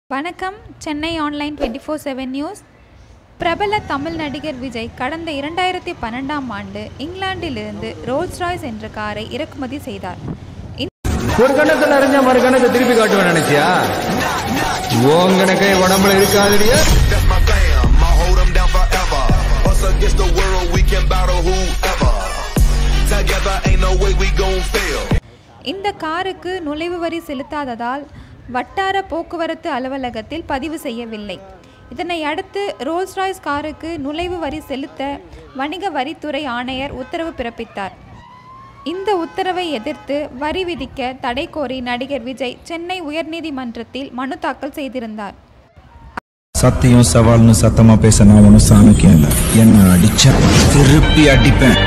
வணக்கம் Chennai online twenty four seven news பிரபல தமிழ் நடிகர் விஜய் கடந்த இரண்டாயிரத்தி பன்னெண்டாம் ஆண்டு இங்கிலாந்திலிருந்து ரோல்ஸ் ராய்ஸ் என்ற காரை இறக்குமதி செய்தார் ஒரு கணத்தை நிறைஞ்ச மறு கணத்தை திருப்பி காட்டுவேன் நினைச்சியா உன் கணக்கே உடம்புல இருக்காதுடியா That's my fam. I hold them down forever. Us against the world, we can battle whoever. Together, ain't no way we gon' fail. இந்த காருக்கு நுழைவு வரி செலுத்தாததால் வட்டார போக்குவரத்து அலுவலகத்தில் பதிவு செய்யவில்லை இதனை அடுத்து ரோல்ஸ் ராய்ஸ் காருக்கு நுழைவு வரி செலுத்த வணிக வரித்துறை ஆணையர் உத்தரவு பிறப்பித்தார் இந்த உத்தரவை எதிர்த்து வரி விதிக்க தடை கோரி நடிகர் விஜய் சென்னை உயர்நீதிமன்றத்தில் மனு தாக்கல் செய்திருந்தார் சத்தியம் சவால்னு சத்தமா பேச நான் ஒன்றும் சாணக்கியம் இல்லை என்ன அடிச்சா திருப்பி அடிப்பேன்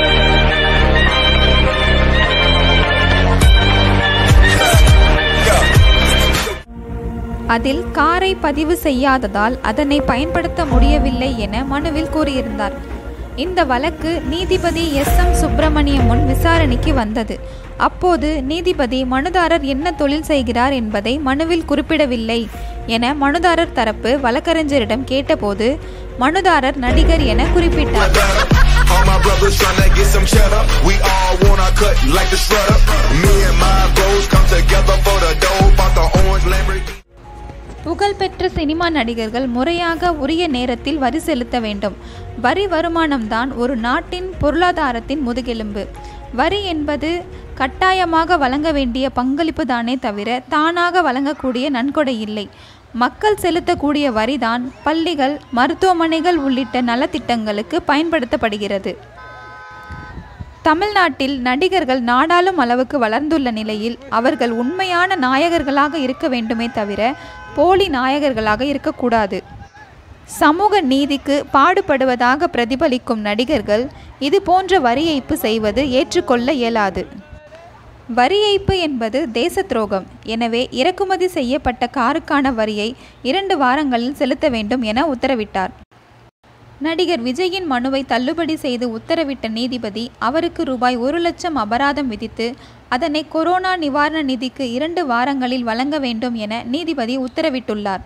அதில் காரை பதிவு செய்யாததால் அதனை பயன்படுத்த முடியவில்லை என மனுவில் கூறியிருந்தார் இந்த வழக்கு நீதிபதி எஸ் எம் சுப்பிரமணியம் முன் விசாரணைக்கு வந்தது அப்போது நீதிபதி மனுதாரர் என்ன தொழில் செய்கிறார் என்பதை மனுவில் குறிப்பிடவில்லை என மனுதாரர் தரப்பு வழக்கறிஞரிடம் கேட்டபோது மனுதாரர் நடிகர் என குறிப்பிட்டார் All my brothers tryna get some cheddar. We all wanna cut like the shredder. Me and my bros come together for the dough. Bought the orange Lamborghini. புகழ்பெற்ற சினிமா நடிகர்கள் முறையாக உரிய நேரத்தில் வரி செலுத்த வேண்டும் வரி வருமானம்தான் ஒரு நாட்டின் பொருளாதாரத்தின் முதுகெலும்பு வரி என்பது கட்டாயமாக வழங்க வேண்டிய பங்களிப்பு தானே தவிர தானாக வழங்கக்கூடிய நன்கொடை இல்லை மக்கள் செலுத்தக்கூடிய வரிதான் பள்ளிகள் மருத்துவமனைகள் உள்ளிட்ட நலத்திட்டங்களுக்கு பயன்படுத்தப்படுகிறது தமிழ்நாட்டில் நடிகர்கள் நாடாளும் அளவுக்கு வளர்ந்துள்ள நிலையில் அவர்கள் உண்மையான நாயகர்களாக இருக்க வேண்டுமே தவிர போலி நாயகர்களாக இருக்கக்கூடாது சமூக நீதிக்கு பாடுபடுவதாக பிரதிபலிக்கும் நடிகர்கள் இது போன்ற வரி ஏய்ப்பு செய்வது ஏற்றுக்கொள்ள இயலாது வரி ஏய்ப்பு என்பது தேச துரோகம் எனவே இறக்குமதி செய்யப்பட்ட காருக்கான வரியை இரண்டு வாரங்களில் செலுத்த வேண்டும் என உத்தரவிட்டார் நடிகர் விஜயின் மனுவை தள்ளுபடி செய்து உத்தரவிட்ட நீதிபதி அவருக்கு ரூபாய் ஒரு லட்சம் அபராதம் விதித்து அதனை கொரோனா நிவாரண நிதிக்கு இரண்டு வாரங்களில் வழங்க வேண்டும் என நீதிபதி உத்தரவிட்டுள்ளார்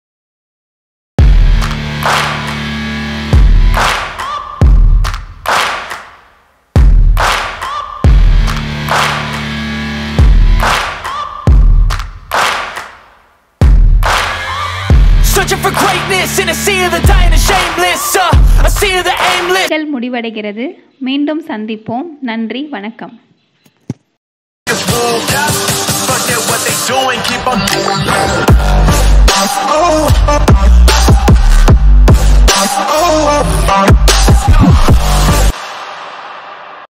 Searching for greatness in a sea of the dying and shameless. Uh, a sea of the aimless. நிகழ் முடிவடைகிறது மீண்டும் சந்திப்போம் நன்றி வணக்கம் It's warmed up. Fuck that, what they doing? Keep on.